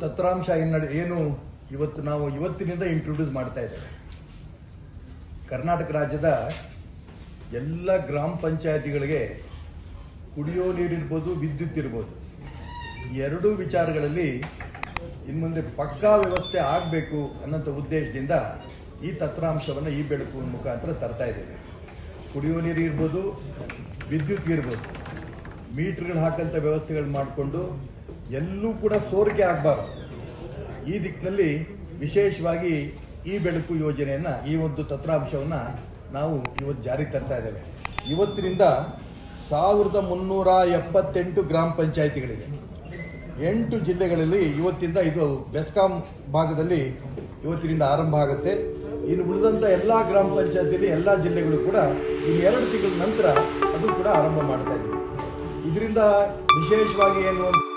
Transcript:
ತತ್ರಾಂಶ ಏನು ಏನು ಇವತ್ತು ನಾವು ಇವತ್ತಿನಿಂದ ಇಂಟ್ರೊಡ್ಯೂಸ್ ಮಾಡ್ತಾ ಇದ್ದೇವೆ ಕರ್ನಾಟಕ ರಾಜ್ಯದ ಎಲ್ಲ ಗ್ರಾಮ ಪಂಚಾಯತಿಗಳಿಗೆ ಕುಡಿಯೋ ನೀರಿರ್ಬೋದು ವಿದ್ಯುತ್ ಇರ್ಬೋದು ಈ ಎರಡೂ ವಿಚಾರಗಳಲ್ಲಿ ಇನ್ನು ಮುಂದೆ ಪಕ್ಕಾ ವ್ಯವಸ್ಥೆ ಆಗಬೇಕು ಅನ್ನೋಂಥ ಉದ್ದೇಶದಿಂದ ಈ ತತ್ರಾಂಶವನ್ನು ಈ ಬೆಳಕು ಮುಖಾಂತರ ತರ್ತಾ ಇದ್ದೇವೆ ಕುಡಿಯೋ ನೀರು ಇರ್ಬೋದು ವಿದ್ಯುತ್ ಇರ್ಬೋದು ಮೀಟರ್ಗಳು ಹಾಕಂಥ ವ್ಯವಸ್ಥೆಗಳು ಮಾಡಿಕೊಂಡು ಎಲ್ಲೂ ಕೂಡ ಸೋರಿಕೆ ಆಗಬಾರ್ದು ಈ ದಿಕ್ಕಿನಲ್ಲಿ ವಿಶೇಷವಾಗಿ ಈ ಬೆಳಕು ಯೋಜನೆಯನ್ನು ಈ ಒಂದು ತತ್ರಾಂಶವನ್ನು ನಾವು ಇವತ್ತು ಜಾರಿಗೆ ತರ್ತಾ ಇದ್ದೇವೆ ಇವತ್ತಿನಿಂದ ಸಾವಿರದ ಮುನ್ನೂರ ಎಪ್ಪತ್ತೆಂಟು ಗ್ರಾಮ ಪಂಚಾಯಿತಿಗಳಿಗೆ ಎಂಟು ಜಿಲ್ಲೆಗಳಲ್ಲಿ ಇವತ್ತಿಂದ ಇದು ಬೆಸ್ಕಾಂ ಭಾಗದಲ್ಲಿ ಇವತ್ತಿನಿಂದ ಆರಂಭ ಆಗುತ್ತೆ ಇನ್ನು ಉಳಿದಂಥ ಎಲ್ಲ ಗ್ರಾಮ ಪಂಚಾಯತಿಯಲ್ಲಿ ಎಲ್ಲ ಜಿಲ್ಲೆಗಳು ಕೂಡ ಇನ್ನು ಎರಡು ತಿಂಗಳ ನಂತರ ಅದು ಕೂಡ ಆರಂಭ ಮಾಡ್ತಾ ಇದ್ದೀವಿ ಇದರಿಂದ ವಿಶೇಷವಾಗಿ ಏನು ಅಂತ